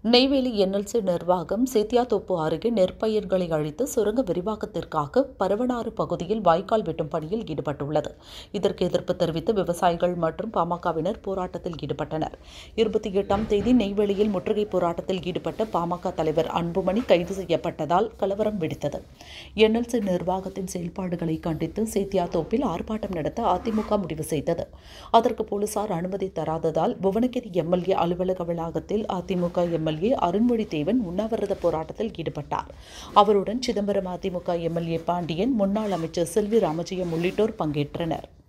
Neyveli NLC நிர்வாகம் சேத்தியாத்தோப்பு அருகே நெற்பயிர்களை அழித்து சுரங்க விரிவாக்கத்திற்காக பரவனாறு பகுதியில் வாய்க்கால் வெட்டும் பணியில் ஈடுபட்டுள்ளது இதற்கு எதிர்ப்பு தெரிவித்து விவசாயிகள் மற்றும் பாமகவினர் போராட்டத்தில் ஈடுபட்டனர் இருபத்தி எட்டாம் தேதி நெய்வேலியில் முற்றுகை போராட்டத்தில் ஈடுபட்ட பாமக தலைவர் அன்புமணி கைது செய்யப்பட்டதால் கலவரம் வெடித்தது என்எல்சி நிர்வாகத்தின் செயல்பாடுகளை கண்டித்து சேத்தியாத்தோப்பில் ஆர்ப்பாட்டம் நடத்த அதிமுக முடிவு செய்தது அதற்கு போலீசார் அனுமதி தராததால் புவனகிரி எம்எல்ஏ அலுவலக வளாகத்தில் அதிமுக எம்எல்ஏ அருண்மொழி தேவன் உண்ணாவிரத போராட்டத்தில் ஈடுபட்டார் அவருடன் சிதம்பரம் அதிமுக எம்எல்ஏ பாண்டியன் முன்னாள் அமைச்சர் செல்வி ராமஜெயம் உள்ளிட்டோர் பங்கேற்றனர்